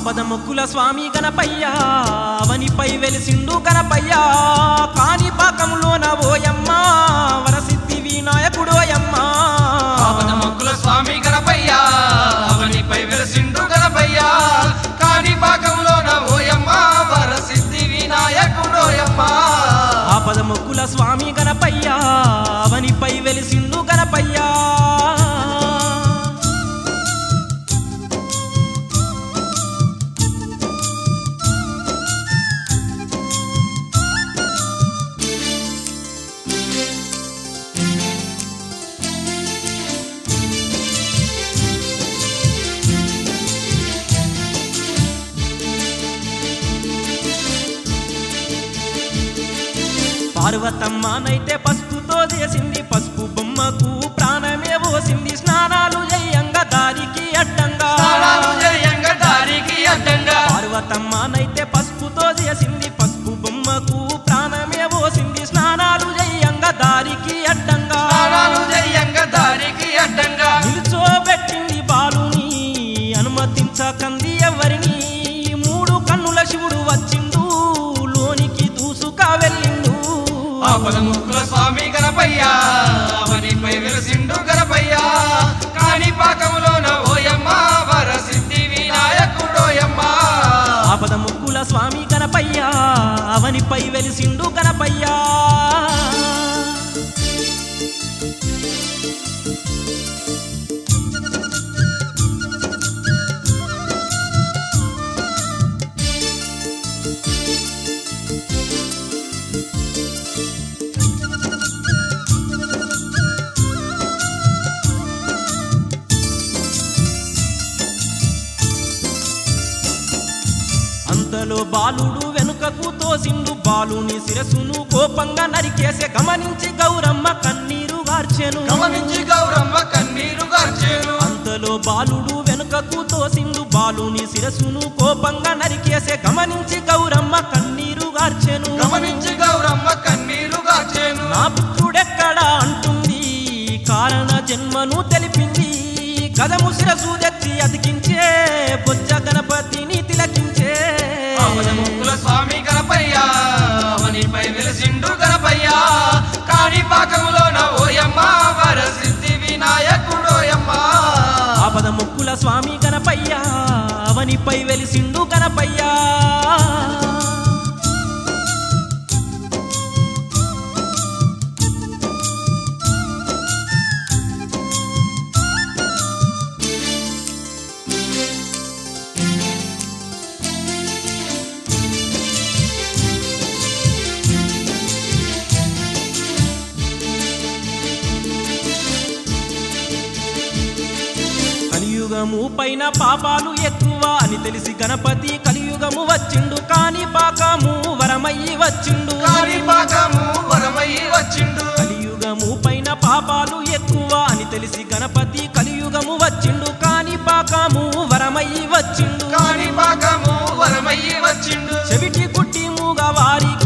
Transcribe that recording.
ఆపద మొక్కుల స్వామి గణపయ్యా అవనిపై వెలిసిండు గణపయ్యా కాని పాకంలోన ఓయమ్మ వరసిద్ధి వినాయకుడోయమ్మ ఆపద మొక్కుల స్వామి గణపయ్య అవనిపై వెలసిండు గణపయ్య కాని పాకంలోన ఓయమ్మ వరసిద్ధి వినాయకుడోయమ్మ ఆపద మొక్కుల స్వామి గణపయ్యా అవనిపై వెలిసిండు గణపయ్యా పార్వతమ్మనైతే పసుపుతో చేసింది పసుపు బొమ్మకు ప్రాణమే పోసింది స్నానాలు చేయంగా దారికి అడ్డంగా స్నానాలు చేయంగా దారికి అడ్డంగా పార్వతమ్మనైతే పసుపుతో చేసింది పసుపు బొమ్మకు ప్రాణమే పోసింది స్నానాలు చేయంగా దారికి అడ్డంగా స్నానాలు చేయంగా దారికి అడ్డంగా నిల్చోబెట్టింది బాలుని అనుమతించకంది ఎవరిని మూడు కన్నుల శివుడు వచ్చిండు లోనికి దూసుక వెళ్ళిండు ఆపద ముక్కుల స్వామి గణపయ్య అవనిపై వెలసిండు గణపయ్య కాని పాకంలోన ఓయమ్మ వరసిద్ధి వినాయకుడోయమ్మ ఆపద ముక్కుల స్వామి గణపయ్యా అవనిపై వెలిసిండు గణపయ్యా అంతలో బాలుడు వెనుకకు తోసిండు బాలుని శిరసును కోపంగా నరికేసే గమనించి గౌరమ్మ కన్నీరు గార్చెను గమనించి గౌరమ్మ కన్నీరు గార్చేను అంతలో బాలుడు వెనుకకు తోసిండు బాలుని శిరసును కోపంగా నరికేసే గమనించి గౌరమ్మ కన్నీరు గార్చెను గమనించి గౌరమ్మ కన్నీరు గార్చేను నా పుత్రుడెక్కడా అంటుంది కారణ జన్మను తెలిపింది కదము శిరసు తెచ్చి అతికించే బొజ్జ గణపతిని తిలకించే ఆపద ముక్కుల స్వామి గణపయ్య అవనిపై వెలసిండు గణపయ్య కాని పాకంలోన ఓయమ్మ వరసిద్ధి వినాయకుడోయమ్మ ఆపద ముక్కుల స్వామి గణపయ్యా అవనిపై వెలిసిండు గణపయ్యా కలియుగము పైన పాపాలు ఎక్కువ అని తెలిసి గణపతి కలియుగము వచ్చిండు కాని పాకము వరమయ్యి వచ్చిండు కాని పాకము వరమై వచ్చిండు కలియుగము పైన పాపాలు ఎక్కువ అని తెలిసి గణపతి కలియుగము వచ్చిండు కాని పాకము వరమయ్యి వచ్చిండు కాని పాకము వరమై వచ్చిండు చెవిటి కుట్టి మూగ వారికి